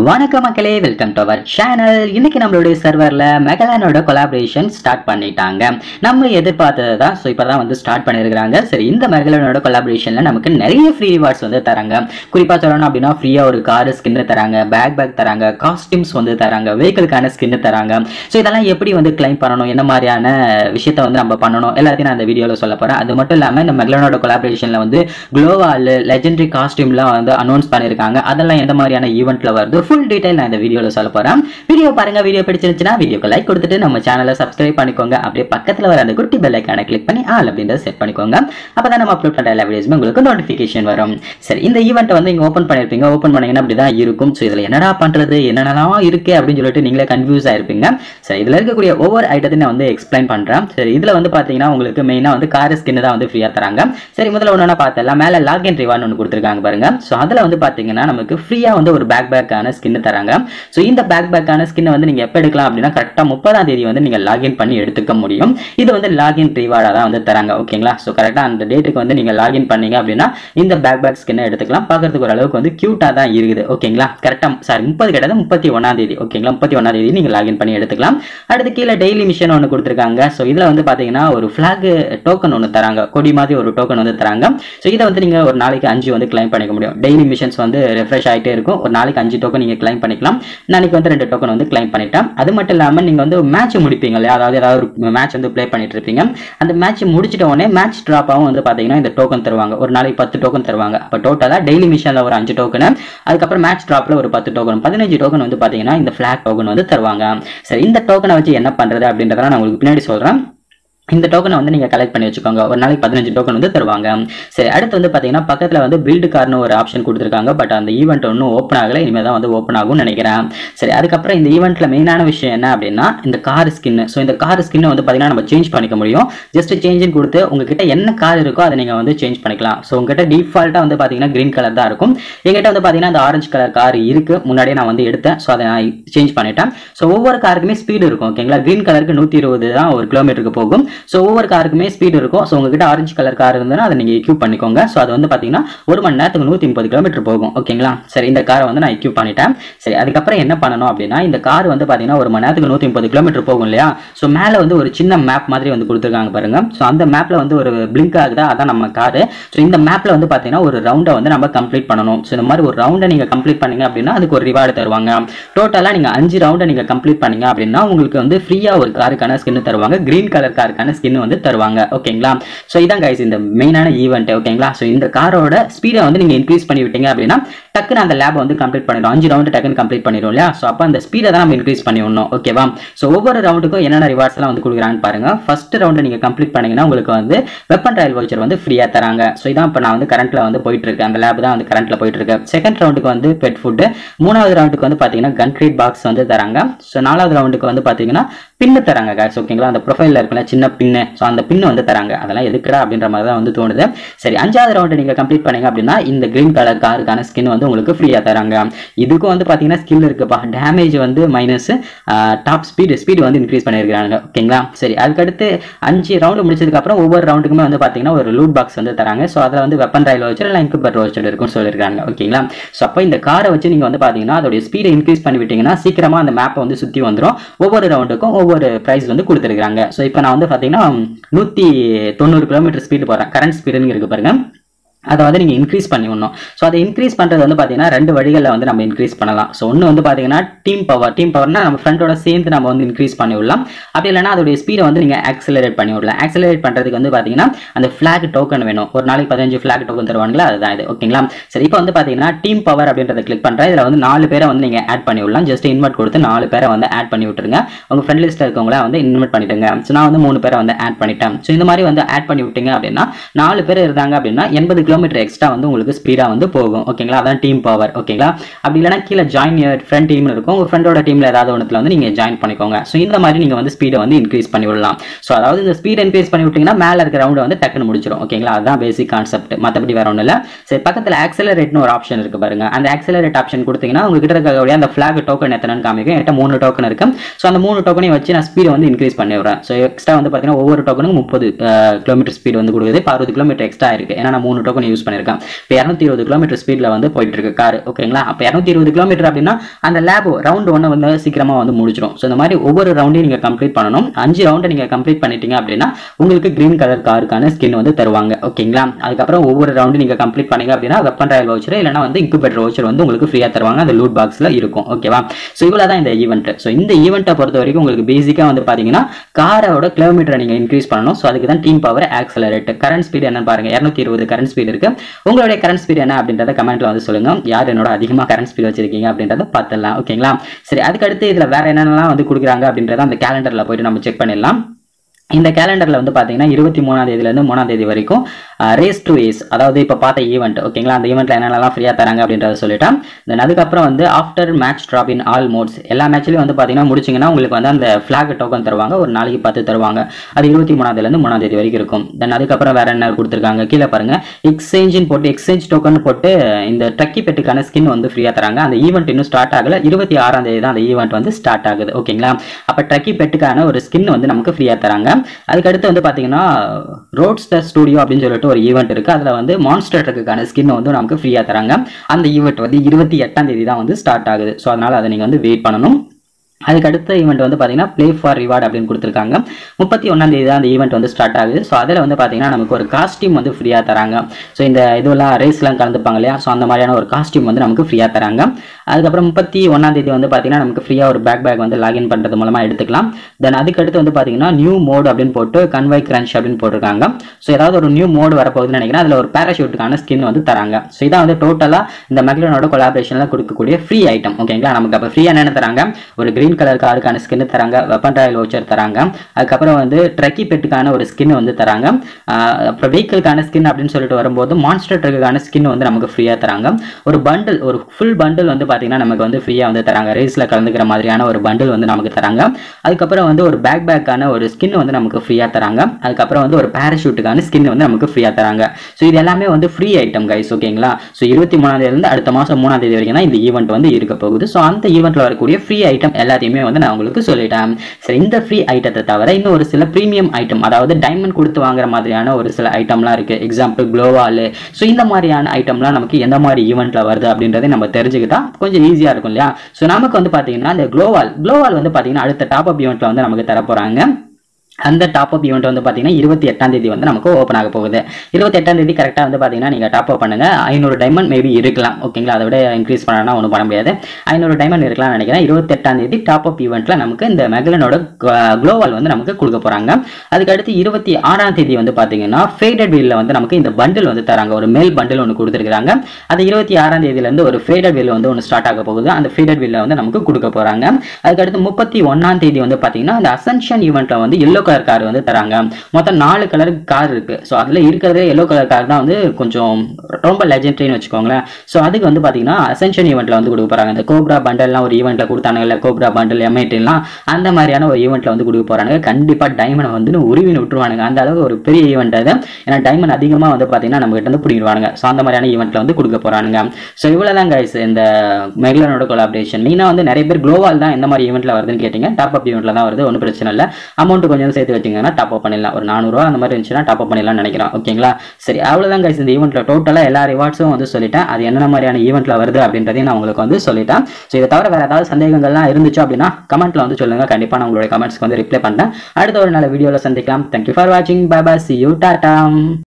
வணக்கம் மக்களே welcome to our channel இன்னைக்கு நம்மளுடைய சர்வரில் மெகலானோட கொலாபரேஷன் ஸ்டார்ட் பண்ணிட்டாங்க நம்ம எதிர்பார்த்தது தான் ஸோ இப்போ தான் வந்து ஸ்டார்ட் பண்ணியிருக்கிறாங்க சரி இந்த மெகலானோட கொலாபரேஷனில் நமக்கு நிறைய ஃப்ரீ ரிவார்ட்ஸ் வந்து தராங்க குறிப்பாக சொல்லணும் அப்படின்னா ஃப்ரீயாக ஒரு கார் ஸ்கின்னு தராங்க பேக் பேக் தராங்க காஸ்டியூம்ஸ் வந்து தராங்க வெஹிக்கிளுக்கான ஸ்கின்னு தராங்க ஸோ இதெல்லாம் எப்படி வந்து கிளைம் பண்ணணும் என்ன மாதிரியான விஷயத்த வந்து நம்ம பண்ணணும் எல்லாத்தையும் நான் இந்த வீடியோவில் சொல்ல போகிறேன் அது மட்டும் இல்லாமல் இந்த மெகலானோட கொலாபரேஷனில் வந்து குளோவால் லெஜெண்டரி காஸ்டியூம்லாம் வந்து அனௌன்ஸ் பண்ணியிருக்காங்க அதெல்லாம் எந்த மாதிரியான ஈவெண்ட்டில் வருது ஃபுல் டீடைல் நான் இந்த வீடியோவில் சொல்ல போகிறேன் வீடியோ பாருங்க வீடியோ பிடிச்சிருந்துச்சுன்னா வீடியோக்கு லைக் கொடுத்துட்டு நம்ம சேனலை சப்ஸ்கிரைப் பண்ணிக்கோங்க அப்படியே பக்கத்தில் வர அந்த குட்டி பெல் ஐக்கானை கிளிக் பண்ணி ஆல் அப்படின்றத செட் பண்ணிக்கோங்க அப்போ தான் நம்ம அப்லோட் பண்ணுற எல்லா வீடியோஸுமே உங்களுக்கு நோட்டிஃபிகேஷன் வரும் சரி இந்த ஈவெண்ட் வந்து இங்கே ஓப்பன் பண்ணியிருப்பீங்க ஓப்பன் பண்ணீங்கன்னா அப்படி தான் இருக்கும் ஸோ இதில் என்னடா பண்ணுறது என்னென்னலாம் இருக்கு அப்படின்னு சொல்லிட்டு நீங்களே கன்ஃபியூஸ் ஆயிருப்பீங்க சரி இதில் இருக்கக்கூடிய ஒவ்வொரு ஐட்டத்தையும் நான் வந்து எக்ஸ்பிளைன் பண்ணுறேன் சரி இதில் வந்து பார்த்தீங்கன்னா உங்களுக்கு மெயினாக வந்து கார் ஸ்கின் தான் வந்து ஃப்ரீயாக தராங்க சரி முதல்ல ஒன்று பார்த்தலாம் மேலே லாகின் ரிவார்டு ஒன்று கொடுத்துருக்காங்க பாருங்க ஸோ அதில் வந்து பார்த்தீங்கன்னா நமக்கு ஃப்ரீயாக வந்து ஒரு பேக் பேக்கான ஸ்கின் தராங்க ஸோ இந்த பேக் பேக்கான ஸ்கின்னை வந்து நீங்கள் எப்போ எடுக்கலாம் அப்படின்னா கரெக்டாக முப்பதாம் தேதி வந்து நீங்கள் லாகின் பண்ணி எடுத்துக்க முடியும் இது வந்து லாகின் ரிவார்டாக தான் வந்து தராங்க ஓகேங்களா ஸோ கரெக்டாக அந்த டேட்டுக்கு வந்து நீங்கள் லாகின் பண்ணீங்க அப்படின்னா இந்த பேக் பேக் ஸ்கின்னை எடுத்துக்கலாம் பார்க்கறதுக்கு ஓரளவுக்கு வந்து க்யூட்டாக தான் இருக்குது ஓகேங்களா கரெக்டாக சாரி முப்பது கிடையாது முப்பத்தி ஒன்றாம் தேதி ஓகேங்களா முப்பத்தி ஒன்றாம் தேதி நீங்கள் லாகின் பண்ணி எடுத்துக்கலாம் அடுத்து கீழே டெய்லி மிஷன் ஒன்று கொடுத்துருக்காங்க ஸோ இதில் வந்து பார்த்தீங்கன்னா ஒரு ஃப்ளாக் டோக்கன் ஒன்று தராங்க கொடி மாதிரி ஒரு டோக்கன் வந்து தராங்க ஸோ இதை வந்து நீங்கள் ஒரு நாளைக்கு அஞ்சு வந்து கிளைம் பண்ணிக்க முடியும் டெய்லி மிஷன்ஸ் வந்து ரெஃப்ரெஷ் ஆகிட்டே இருக்கும் ஒரு நாளைக்கு அஞ்சு டோக்கன் நீங்கள் கிளைம் பண்ணிக்கலாம் நாளைக்கு வந்து ரெண்டு டோக்கன் வந்து கிளைம் பண்ணிட்டேன் அது மட்டும் இல்லாமல் நீங்கள் வந்து மேட்ச் முடிப்பீங்க இல்லையா அதாவது ஏதாவது ஒரு மேட்ச் வந்து ப்ளே பண்ணிட்டு இருப்பீங்க அந்த மேட்ச் முடிச்சிட்ட உடனே மேட்ச் ட்ராப்பாகவும் வந்து பார்த்தீங்கன்னா இந்த டோக்கன் தருவாங்க ஒரு நாளைக்கு பத்து டோக்கன் தருவாங்க அப்போ டோட்டலாக டெய்லி மிஷனில் ஒரு அஞ்சு டோக்கன் அதுக்கப்புறம் மேட்ச் ட்ராப்பில் ஒரு பத்து டோக்கன் பதினஞ்சு டோக்கன் வந்து பார்த்தீங்கன்னா இந்த ஃபிளாக் டோக்கன் வந்து தருவாங்க சரி இந்த டோக்கனை வச்சு என்ன பண்ணுறது அப்படின்றதெல்லாம் நான் உங்களுக்கு பின்னாடி சொல்கிறேன் இந்த டோக்கனை வந்து நீங்கள் கலெக்ட் பண்ணி வச்சுக்கோங்க ஒரு நாளைக்கு பதினஞ்சு டோக்கன் வந்து தருவாங்க சரி அடுத்து வந்து பார்த்தீங்கன்னா பக்கத்தில் வந்து பில்டு கார்னு ஒரு ஆப்ஷன் கொடுத்துருக்காங்க பட் அந்த ஈவெண்ட் ஒன்றும் ஓப்பன் ஆகலை இனிமேல் தான் வந்து ஓப்பன் ஆகும்னு நினைக்கிறேன் சரி அதுக்கப்புறம் இந்த ஈவெண்ட்டில் மெயினான விஷயம் என்ன அப்படின்னா இந்த கார் ஸ்கின்னு ஸோ இந்த கார் ஸ்கின்னை வந்து பார்த்தீங்கன்னா நம்ம சேஞ்ச் பண்ணிக்க முடியும் ஜஸ்ட் சேஞ்சுன்னு கொடுத்து உங்ககிட்ட என்ன கார் இருக்கோ அதை நீங்கள் வந்து சேஞ்ச் பண்ணிக்கலாம் ஸோ உங்ககிட்ட டிஃபால்ட்டாக வந்து பார்த்தீங்கன்னா க்ரீன் கலர் தான் இருக்கும் எங்கிட்ட வந்து பார்த்தீங்கன்னா இந்த ஆரஞ்சு கலர் கார் இருக்குது முன்னாடியே நான் வந்து எடுத்தேன் ஸோ அதை நான் சேஞ்ச் பண்ணிட்டேன் ஸோ ஒவ்வொரு காருக்குமே ஸ்பீடு இருக்கும் ஓகேங்களா க்ரீன் கலருக்கு நூற்றி இருபது தான் ஒரு கிலோமீட்டருக்கு போகும் ஸோ ஒவ்வொரு காருக்குமே ஸ்பீடு இருக்கும் ஸோ உங்ககிட்ட ஆரஞ்சு கலர் கார் இருந்ததுன்னா அதை நீங்கள் எக்யூப் பண்ணிக்கோங்க ஸோ அது வந்து பார்த்தீங்கன்னா ஒரு மணி நேரத்துக்கு நூற்றி முப்பது கிலோமீட்டர் போகும் ஓகேங்களா சரி இந்த காரை வந்து நான் எக்யூப் பண்ணிட்டேன் சரி அதுக்கப்புறம் என்ன பண்ணணும் அப்படின்னா இந்த கார் வந்து பார்த்தீங்கன்னா ஒரு மணி நேரத்துக்கு நூற்றி முப்பது கிலோமீட்டர் போகும் இல்லையா ஸோ மேலே வந்து ஒரு சின்ன மேப் மாதிரி வந்து கொடுத்துருக்காங்க பாருங்க ஸோ அந்த மேப்பில் வந்து ஒரு பிளிங்க் ஆகுதா அதான் நம்ம காரு ஸோ இந்த மேப்பில் வந்து பார்த்தீங்கன்னா ஒரு ரவுண்டை வந்து நம்ம கம்ப்ளீட் பண்ணணும் ஸோ இந்த மாதிரி ஒரு ரவுண்டை நீங்கள் கம்ப்ளீட் பண்ணீங்க அப்படின்னா அதுக்கு ஒரு ரிவார்டு தருவாங்க டோட்டலாக நீங்கள் அஞ்சு ரவுண்டை நீங்கள் கம்ப்ளீட் பண்ணீங்க அப்படின்னா உங்களுக்கு வந்து ஃப்ரீயாக ஒரு காருக்கான ஸ்கின் தருவாங்க கிரீன் கலர் காருக்கான ஸ்கின் வந்து தருவாங்க ஓகேங்களா ஸோ இதான் கைஸ் இந்த மெயினான ஈவெண்ட் ஓகேங்களா ஸோ இந்த காரோட ஸ்பீடை வந்து நீங்கள் இன்க்ரீஸ் பண்ணி விட்டீங்க அப்படின்னா டக்குன்னு அந்த லேபை வந்து கம்ப்ளீட் பண்ணிடும் அஞ்சு ரவுண்டு டக்குன்னு கம்ப்ளீட் பண்ணிடும் இல்லையா ஸோ அப்போ அந்த ஸ்பீடை தான் நம்ம இன்க்ரீஸ் பண்ணி விடணும் ஓகேவா ஸோ ஒவ்வொரு ரவுண்டுக்கும் என்னென்ன ரிவார்ட்ஸ் எல்லாம் வந்து கொடுக்குறாங்கன்னு பாருங்க ஃபர்ஸ்ட் ரவுண்டு நீங்கள் கம்ப்ளீட் பண்ணீங்கன்னா உங்களுக்கு வந்து வெப்பன் ட்ரையல் வவுச்சர் வந்து ஃப்ரீயாக தராங்க ஸோ இதான் இப்போ நான் வந்து கரண்ட்டில் வந்து போயிட்டு இருக்கேன் அந்த லேப் தான் வந்து கரண்ட்டில் போயிட்டு இருக்கு செகண்ட் ரவுண்டுக்கு வந்து பெட் ஃபுட்டு மூணாவது ரவுண்டுக்கு வந்து பார்த்தீங்கன்னா கன் கிரேட் பாக்ஸ் வந்து தராங்க ஸோ நாலாவது ரவுண்டுக்கு வந்து பார்த்தீங்கன்னா பின்னு தராங்க guys ஓகேங்களா அந்த ப்ரொஃபைலில் இருக்குல்ல சின்ன பின்னு ஸோ அந்த பின்னு வந்து தராங்க அதெல்லாம் எதுக்குடா அப்படின்ற மாதிரி தான் வந்து தோணுது சரி அஞ்சாவது ரவுண்டு நீங்கள் கம்ப்ளீட் பண்ணீங்க அப்படின்னா இந்த கிரீன் கலர் காருக்கான ஸ்கின் வந்து உங்களுக்கு ஃப்ரீயாக தராங்க இதுக்கும் வந்து பார்த்தீங்கன்னா ஸ்கில் இருக்குப்பா டேமேஜ் வந்து மைனஸ் டாப் ஸ்பீடு ஸ்பீடு வந்து இன்க்ரீஸ் பண்ணியிருக்காங்க ஓகேங்களா சரி அதுக்கடுத்து அஞ்சு ரவுண்டு முடிச்சதுக்கப்புறம் ஒவ்வொரு ரவுண்டுக்குமே வந்து பார்த்தீங்கன்னா ஒரு லூட் பாக்ஸ் வந்து தராங்க ஸோ அதில் வந்து வெப்பன் ராயில் வச்சு இல்லை இன்குபர் ரோஸ்டர் இருக்கும்னு சொல்லியிருக்காங்க ஓகேங்களா ஸோ அப்போ இந்த காரை வச்சு நீங்கள் வந்து பார்த்தீங்கன்னா அதோடைய ஸ்பீடை இன்க்ரீஸ் பண்ணி விட்டீங்கன்னா சீக்கிரமாக அந்த மேப்பை வந்து சுற்றி வந்துடும் ஒவ்வொரு ரவுண்டுக்கும் ஒவ்வொரு ப்ரைஸ் வந்து கொடுத்துருக்காங்க ஸோ இப்போ நான் வந்து பார்த்தீங்கன்னா நூற்றி தொண்ணூறு கிலோமீட்டர் ஸ்பீடு போகிறேன் கரண்ட் ஸ்பீடுன்னு இருக்கு பாருங்க அதை வந்து நீங்கள் இன்க்ரீஸ் பண்ணி விடணும் ஸோ அதை இன்க்ரீஸ் பண்ணுறது வந்து பார்த்தீங்கன்னா ரெண்டு வழிகளில் வந்து நம்ம இன்க்ரீஸ் பண்ணலாம் ஸோ ஒன்று வந்து பார்த்தீங்கன்னா டீம் பவர் டீம் பவர்னா நம்ம ஃப்ரெண்டோட சேர்ந்து நம்ம வந்து இன்க்ரீஸ் பண்ணி விடலாம் அப்படி இல்லைனா அதோடைய ஸ்பீடை வந்து நீங்கள் ஆக்சிலரேட் பண்ணி விடலாம் ஆக்சிலரேட் பண்ணுறதுக்கு வந்து பார்த்தீங்கன்னா அந்த ஃப்ளாக் டோக்கன் வேணும் ஒரு நாளைக்கு பதினஞ்சு ஃப்ளாக் டோக்கன் தருவாங்களா அதுதான் இது ஓகேங்களா சரி இப்போ வந்து பார்த்தீங்கன்னா டீம் பவர் அப்படின்றத கிளிக் பண்ணுறேன் இதில் வந்து நாலு பேரை வந்து நீங்கள் ஆட் பண்ணி விடலாம் ஜஸ்ட் இன்வெர்ட் கொடுத்து நாலு பேரை வந்து ஆட் பண்ணி விட்டுருங்க உங்கள் ஃப்ரெண்ட் லிஸ்ட்டில் இருக்கவங்கள வந்து இன்வெர்ட் பண்ணிட்டுங்க ஸோ நான் வந்து மூணு பேரை வந்து ஆட் பண்ணிட்டேன் ஸோ இந்த மாதிரி வந்து ஆட் பண்ணி விட்டீங்க அப்படின்னா நாலு பேர் இருந்தாங்க அப்படின்னா எண்பது கிலோமீட்டர் எக்ஸ்ட்ரா வந்து உங்களுக்கு ஸ்பீடாக வந்து போகும் ஓகேங்களா அதான் டீம் பவர் ஓகேங்களா அப்படி இல்லைனா கீழே ஜாயின் யர் ஃப்ரெண்ட் டீம்னு இருக்கும் உங்கள் ஃப்ரெண்டோட டீமில் ஏதாவது ஒன்றுல வந்து நீங்கள் ஜாயின் பண்ணிக்கோங்க ஸோ இந்த மாதிரி நீங்கள் வந்து ஸ்பீடை வந்து இன்க்ரீஸ் பண்ணி விடலாம் ஸோ அதாவது இந்த ஸ்பீடை இன்க்ரீஸ் பண்ணி விட்டீங்கன்னா மேலே இருக்கிற ரவுண்டை வந்து டக்குன்னு முடிச்சிடும் ஓகேங்களா அதுதான் பேசிக் கான்செப்ட் மற்றபடி வேற ஒன்றும் இல்லை சரி பக்கத்தில் ஆக்சலரேட்னு ஒரு ஆப்ஷன் இருக்கு பாருங்க அந்த ஆக்சலரேட் ஆப்ஷன் கொடுத்தீங்கன்னா உங்ககிட்ட இருக்கக்கூடிய அந்த ஃபிளாக் டோக்கன் எத்தனைன்னு காமிக்கும் என்கிட்ட மூணு டோக்கன் இருக்கு ஸோ அந்த மூணு டோக்கனையும் வச்சு நான் ஸ்பீடை வந்து இன்க்ரீஸ் பண்ணி விடுறேன் ஸோ எக்ஸ்ட்ரா வந்து பார்த்தீங்கன்னா ஒவ்வொரு டோக்கனுக்கும் முப்பது கிலோமீட்டர் ஸ்பீடு வந்து கொடுக்குது இப்போ அறுபது கிலோமீட்டர் எக்ஸ்ட்ரா இருக்கு ஏன்னா நான் மூணு டோக்கன் டோக்கன் யூஸ் பண்ணியிருக்கேன் இப்போ இரநூத்தி இருபது கிலோமீட்டர் ஸ்பீடில் வந்து போயிட்டு இருக்கு கார் ஓகேங்களா அப்போ இரநூத்தி இருபது கிலோமீட்டர் அப்படின்னா அந்த லேப் ரவுண்ட் ஒன்று வந்து சீக்கிரமாக வந்து முடிச்சிடும் ஸோ இந்த மாதிரி ஒவ்வொரு ரவுண்டையும் நீங்கள் கம்ப்ளீட் பண்ணணும் அஞ்சு ரவுண்டை நீங்கள் கம்ப்ளீட் பண்ணிட்டீங்க அப்படின்னா உங்களுக்கு கிரீன் கலர் காருக்கான ஸ்கின் வந்து தருவாங்க ஓகேங்களா அதுக்கப்புறம் ஒவ்வொரு ரவுண்டு நீங்கள் கம்ப்ளீட் பண்ணீங்க அப்படின்னா வெப்பன் ராயல் வவுச்சர் இல்லைனா வந்து இன்குபேட்டர் வவுச்சர் வந்து உங்களுக்கு ஃப்ரீயாக தருவாங்க அந்த லூட் பாக்ஸில் இருக்கும் ஓகேவா ஸோ இவ்வளோ தான் இந்த ஈவெண்ட் ஸோ இந்த ஈவெண்ட்டை பொறுத்த வரைக்கும் உங்களுக்கு பேசிக்காக வந்து பார்த்தீங்கன்னா காரோட கிலோமீட்டரை நீங்கள் இன்க்ரீஸ் பண்ணணும் ஸோ அதுக்கு தான் team power accelerate current speed என்னன்னு பாருங்க இரநூத்தி இருபது கரண்ட் ஸ்பீடு இருக்கு உங்களுடைய கரண்ட் ஸ்பீடு என்ன அப்படின்றத கமெண்ட்ல வந்து சொல்லுங்க யார் என்னோட அதிகமாக கரண்ட் ஸ்பீடு வச்சிருக்கீங்க அப்படின்றத பார்த்துடலாம் ஓகேங்களா சரி அதுக்கடுத்து இதில் வேற என்னென்னலாம் வந்து கொடுக்குறாங்க அப்படின்றத அந்த கேலண்டரில் போயிட்டு நம்ம செக் பண்ணிடலாம் இந்த கேலண்டரில் வந்து பார்த்தீங்கன்னா இருபத்தி மூணாம் தேதியிலேருந்து மூணாம் தேதி வரைக்கும் ரேஸ் டு ஏஸ் அதாவது இப்போ பார்த்த ஈவெண்ட் ஓகேங்களா அந்த ஈவெண்ட்டில் என்னென்னலாம் ஃப்ரீயாக தராங்க அப்படின்றத சொல்லிட்டேன் தென் அதுக்கப்புறம் வந்து after match drop in all modes எல்லா மேட்ச்லையும் வந்து பார்த்தீங்கன்னா முடிச்சிங்கன்னா உங்களுக்கு வந்து அந்த ஃப்ளாக் டோக்கன் தருவாங்க ஒரு நாளைக்கு பத்து தருவாங்க அது இருபத்தி மூணாம் தேதியிலேருந்து மூணாம் தேதி வரைக்கும் இருக்கும் தென் அதுக்கப்புறம் வேற என்ன கொடுத்துருக்காங்க கீழே பாருங்க எக்ஸ்சேஞ்சின் போட்டு எக்ஸ்சேஞ்ச் டோக்கன் போட்டு இந்த ட்ரக்கி பெட்டுக்கான ஸ்கின் வந்து ஃப்ரீயாக தராங்க அந்த ஈவெண்ட் இன்னும் ஸ்டார்ட் ஆகல இருபத்தி ஆறாம் தேதி தான் அந்த ஈவெண்ட் வந்து ஸ்டார்ட் ஆகுது ஓகேங்களா அப்போ ட்ரக்கி பெட்டுக்கான ஒரு ஸ்கின் வந்து நமக்கு ஃப்ரீயாக தராங்க அதுக்கடுத்து வந்து பார்த்தீங்கன்னா ரோட்ஸ்டர் ஸ்டுடியோ அப்படின்னு சொல்லிட்டு ஒரு ஈவெண்ட் இருக்குது அதில் வந்து மான்ஸ்டர் ட்ரக்குக்கான ஸ்கின் வந்து நமக்கு ஃப்ரீயாக தராங்க அந்த ஈவெண்ட் வந்து இருபத்தி எட்டாம் தேதி தான் வந்து ஸ்டார்ட் ஆகுது ஸோ அதனால் அதை நீங்கள் வந்து வெயிட் பண்ணணும் அதுக்கு அடுத்த ஈவெண்ட் வந்து பார்த்தீங்கன்னா ப்ளே ஃபார் ரிவார்ட் அப்படின்னு கொடுத்துருக்காங்க முப்பத்தி ஒன்றாம் தேதி தான் அந்த ஈவெண்ட் வந்து ஸ்டார்ட் ஆகுது ஸோ அதில் வந்து பார்த்தீங்கன்னா நமக்கு ஒரு காஸ்டியூம் வந்து ஃப்ரீயாக தராங்க ஸோ இந்த இதெல்லாம் ரேஸ்லாம் கலந்துப்பாங்க இல்லையா ஸோ அந்த மாதிரியான ஒரு காஸ்டியூம் வந்து நமக்கு ஃப்ரீயாக தராங்க அதுக்கப்புறம் முப்பத்தி ஒன்றாம் தேதி வந்து பார்த்தீங்கன்னா நமக்கு ஃப்ரீயாக ஒரு பேக் பேக் வந்து லாகின் பண்ணுறது மூலமாக எடுத்துக்கலாம் தென் அதுக்கடுத்து வந்து பார்த்தீங்கன்னா நியூ மோட் அப்படின்னு போட்டு கன்வை கிரன்ச் அப்படின்னு போட்டிருக்காங்க ஸோ ஏதாவது ஒரு நியூ மோடு வரப்போகுதுன்னு நினைக்கிறேன் அதில் ஒரு பேராஷூட்டுக்கான ஸ்கின் வந்து தராங்க ஸோ இதான் வந்து டோட்டலாக இந்த மெக்லனோட கொலாபரேஷனில் கொடுக்கக்கூடிய ஃப்ரீ ஐட்டம் ஓகேங்களா நமக்கு அப்போ ஃப்ரீயாக என்னென்ன தராங்க ஒரு கிரீன் கலர் காருக்கான ஸ்கின் தராங்க வெப்பன் ராயல் வவுச்சர் தராங்க அதுக்கப்புறம் வந்து ட்ரக்கி பெட்டுக்கான ஒரு ஸ்கின் வந்து தராங்க ஆஹ் அப்புறம் வெஹிக்கிள்கான ஸ்கின் அப்படின்னு சொல்லிட்டு வரும்போது மான்ஸ்டர் ட்ரக்குக்கான ஸ்கின் வந்து நமக்கு ஃப்ரீயாக தராங்க ஒரு பண்டில் ஒரு ஃபுல் பண்டில் வந்து பார்த்தீங்கன்னா நமக்கு வந்து ஃப்ரீயாக வந்து தராங்க ரேஸில் கலந்துக்கிற மாதிரியான ஒரு பண்டில் வந்து நமக்கு தராங்க அதுக்கப்புறம் வந்து ஒரு பேக் பேக்கான ஒரு ஸ்கின் வந்து நமக்கு ஃப்ரீயாக தராங்க அதுக்கப்புறம் வந்து ஒரு பேராஷூட்டுக்கான ஸ்கின் வந்து நமக்கு ஃப்ரீயாக தராங்க ஸோ இது எல்லாமே வந்து ஃப்ரீ ஐட்டம் கைஸ் ஓகேங்களா ஸோ இருபத்தி மூணாம் தேதியிலேருந்து அடுத்த மாதம் மூணாம் தேதி வரைக்கும் தான் இந்த ஈவெண்ட் வந்து இருக்க போகுது ஸோ அந்த ஈவெண்ட்டில் வரக்கூடிய ஃப்ரீ ஐட்டம் எல்லாத்தையுமே வந்து நான் உங்களுக்கு சொல்லிட்டேன் சரி இந்த ஃப்ரீ ஐட்டத்தை தவிர இன்னும் ஒரு சில ப்ரீமியம் ஐட்டம் அதாவது டைமண்ட் கொடுத்து வாங்குற மாதிரியான ஒரு சில ஐட்டம்லாம் இருக்கு எக்ஸாம்பிள் க்ளோவால் ஸோ இந்த மாதிரியான ஐட்டம்லாம் நமக்கு எந்த மாதிரி ஈவெண்ட்டில் வருது அப்படின்றதை நம்ம தெரிஞ்சுக்கிட்டா கொஞ்சம் ஈஸியாக இருக்கும் இல்லையா ஸோ நமக்கு வந்து பார்த்தீங்கன்னா இந்த க்ளோவால் க்ளோவால் வந்து பார்த்தீங்கன்னா அடுத்த டாப் அப் ஈவெண்ட்டில் வந்து நமக்கு தர போகிறாங்க அந்த டாப் அப் ஈவெண்ட் வந்து பார்த்தீங்கன்னா இருபத்தி எட்டாம் தேதி வந்து நமக்கு ஓப்பன் ஆக போகுது இருபத்தி எட்டாம் தேதி கரெக்டாக வந்து பார்த்தீங்கன்னா நீங்கள் டாப் அப் பண்ணுங்க ஐநூறு டைமண்ட் மேபி இருக்கலாம் ஓகேங்களா அதை விட இன்க்ரீஸ் பண்ணனா ஒன்றும் பண்ண முடியாது ஐநூறு டைமண்ட் இருக்கலாம்னு நினைக்கிறேன் இருபத்தி எட்டாம் தேதி டாப் அப் ஈவெண்ட்டில் நமக்கு இந்த மெகலனோட க்ளோவால் வந்து நமக்கு கொடுக்க போகிறாங்க அதுக்கடுத்து இருபத்தி ஆறாம் தேதி வந்து பார்த்தீங்கன்னா ஃபேடட் வீலில் வந்து நமக்கு இந்த பண்டில் வந்து தராங்க ஒரு மேல் பண்டில் ஒன்று கொடுத்துருக்காங்க அது இருபத்தி ஆறாம் தேதியிலேருந்து ஒரு ஃபேடட் வீல் வந்து ஒன்று ஸ்டார்ட் ஆக போகுது அந்த ஃபேடட் வீலில் வந்து நமக்கு கொடுக்க போகிறாங்க அதுக்கடுத்து முப்பத்தி ஒன்றாம் தேதி வந்து பார்த்தீங்கன்னா அந்த அசென்ஷன் ஈவெண்ட்டில் வந்து எல்லோ கலர் கார் வந்து தராங்க மொத்தம் நாலு கலர் கார் இருக்கு ஸோ அதில் இருக்கிறதே எல்லோ கலர் கார் தான் வந்து கொஞ்சம் ரொம்ப லெஜெண்டரின்னு வச்சுக்கோங்களேன் ஸோ அதுக்கு வந்து பார்த்தீங்கன்னா அசென்ஷன் ஈவெண்ட்டில் வந்து கொடுக்க போகிறாங்க இந்த கோப்ரா பண்டல்லாம் ஒரு ஈவெண்ட்டில் கொடுத்தானுங்கல்ல கோப்ரா பண்டல் எம்ஐடிலாம் அந்த மாதிரியான ஒரு ஈவெண்ட்டில் வந்து கொடுக்க போகிறாங்க கண்டிப்பாக டைமண்ட் வந்து உருவின்னு விட்டுருவானுங்க அந்த அளவுக்கு ஒரு பெரிய ஈவெண்ட் அது ஏன்னா டைமண்ட் அதிகமாக வந்து பார்த்தீங்கன்னா நம்ம கிட்ட வந்து பிடிக்கிடுவானுங்க ஸோ அந்த மாதிரியான ஈவெண்ட்டில் வந்து கொடுக்க போகிறானுங்க ஸோ இவ்வளோ தான் கைஸ் இந்த மெக்லனோட கொலாபரேஷன் மெயினாக வந்து நிறைய பேர் குளோவால் தான் எந்த மாதிரி ஈவெண்ட்டில் வருதுன்னு கேட்டிங்க டாப் அப் ஈவெண்ட்டில் தான் வருது ஒன்றும் பிரச்சனை இல்லை அமௌண்ட் கொஞ்சம் சேர்த்து வச்சிங்கன்னா டாப் அப் பண்ணிடலாம் ஒரு நானூறுரூவா அந்த மாதிரி இருந்துச்சுன்னா டாப் அப் பண்ணிடலாம்னு நினைக்கிறேன் ஓகேங்களா சரி அவ்வளோதான் கைஸ் இந்த ஈவெண்ட்டில் டோட்டலாக எல்லா ரிவார்ட்ஸும் வந்து சொல்லிட்டேன் அது என்ன மாதிரியான ஈவெண்ட்டில் வருது அப்படின்றதையும் நான் உங்களுக்கு வந்து சொல்லிட்டேன் ஸோ இதை தவிர வேறு ஏதாவது சந்தேகங்கள்லாம் இருந்துச்சு அப்படின்னா கமெண்ட்டில் வந்து சொல்லுங்கள் கண்டிப்பாக நான் உங்களுடைய கமெண்ட்ஸ்க்கு வந்து ரிப்ளை பண்ணுறேன் அடுத்த ஒரு நல்ல வீடியோவில் சந்திக்கலாம் தேங்க்யூ ஃபார் வாட்சிங் bye bye see you tata